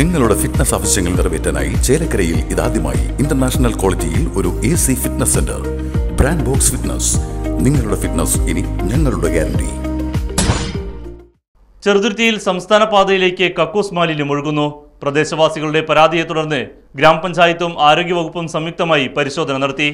നിങ്ങളുടെ ഫിറ്റ്നസ് ആവശ്യങ്ങൾ നിറവേറ്റാനായി ചേലക്കരയിൽ ഇതാദ്യമായി ഇന്റർനാഷണൽ ക്വാളിറ്റിയിൽ ഒരു A C fitness centre brand box fitness നിങ്ങളുടെ ഫിറ്റ്നസ് ഇനി ഞങ്ങളുടെ ഗ്യാരണ്ടി ചെറുതുരുത്തിയിൽ സംസ്ഥാന പാതയിലേക്ക് കക്കൂസ് മാലിന്യം ഒഴുകുന്നു പ്രദേശവാസികളുടെ പരാതിയെ തുടർന്ന് ഗ്രാമപഞ്ചായത്തും ആരോഗ്യവകുപ്പും സംയുക്തമായി പരിശോധന നടത്തി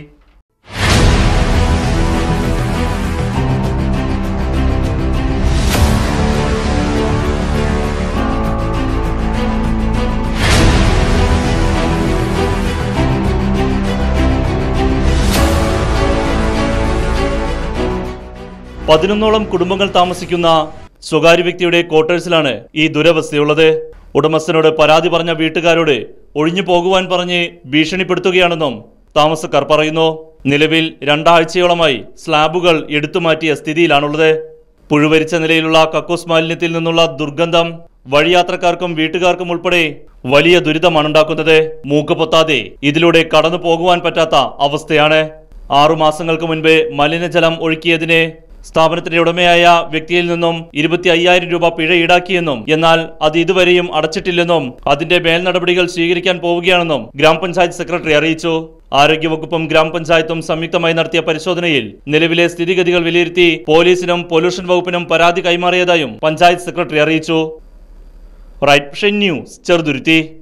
പതിനൊന്നോളം കുടുംബങ്ങൾ താമസിക്കുന്ന സ്വകാര്യ വ്യക്തിയുടെ ക്വാർട്ടേഴ്സിലാണ് ഈ ദുരവസ്ഥയുള്ളത് ഉടമസ്ഥനോട് പരാതി പറഞ്ഞ വീട്ടുകാരോട് ഒഴിഞ്ഞു പോകുവാൻ പറഞ്ഞ് ഭീഷണിപ്പെടുത്തുകയാണെന്നും താമസക്കാർ പറയുന്നു നിലവിൽ രണ്ടാഴ്ചയോളമായി സ്ലാബുകൾ എടുത്തുമാറ്റിയ സ്ഥിതിയിലാണുള്ളത് പുഴുവരിച്ച നിലയിലുള്ള കക്കൂസ് മാലിന്യത്തിൽ നിന്നുള്ള ദുർഗന്ധം വഴിയാത്രക്കാർക്കും വീട്ടുകാർക്കും ഉൾപ്പെടെ വലിയ ദുരിതമാണുണ്ടാക്കുന്നത് മൂക്ക് പൊത്താതെ ഇതിലൂടെ കടന്നു പോകുവാൻ പറ്റാത്ത അവസ്ഥയാണ് ആറു മാസങ്ങൾക്ക് മുൻപ് മലിനജലം ഒഴുക്കിയതിന് സ്ഥാപനത്തിന്റെ ഉടമയായ വ്യക്തിയിൽ നിന്നും ഇരുപത്തി അയ്യായിരം രൂപ പിഴ ഈടാക്കിയെന്നും എന്നാൽ അത് ഇതുവരെയും അടച്ചിട്ടില്ലെന്നും അതിന്റെ മേൽ നടപടികൾ സ്വീകരിക്കാൻ പോവുകയാണെന്നും ഗ്രാമപഞ്ചായത്ത് സെക്രട്ടറി അറിയിച്ചു ആരോഗ്യവകുപ്പും ഗ്രാമപഞ്ചായത്തും സംയുക്തമായി നടത്തിയ പരിശോധനയിൽ നിലവിലെ സ്ഥിതിഗതികൾ വിലയിരുത്തി പോലീസിനും പൊല്യൂഷൻ വകുപ്പിനും പരാതി കൈമാറിയതായും പഞ്ചായത്ത് സെക്രട്ടറി അറിയിച്ചു റൈറ്റ് വിഷൻ ന്യൂസ് ചെറുതുരുത്തി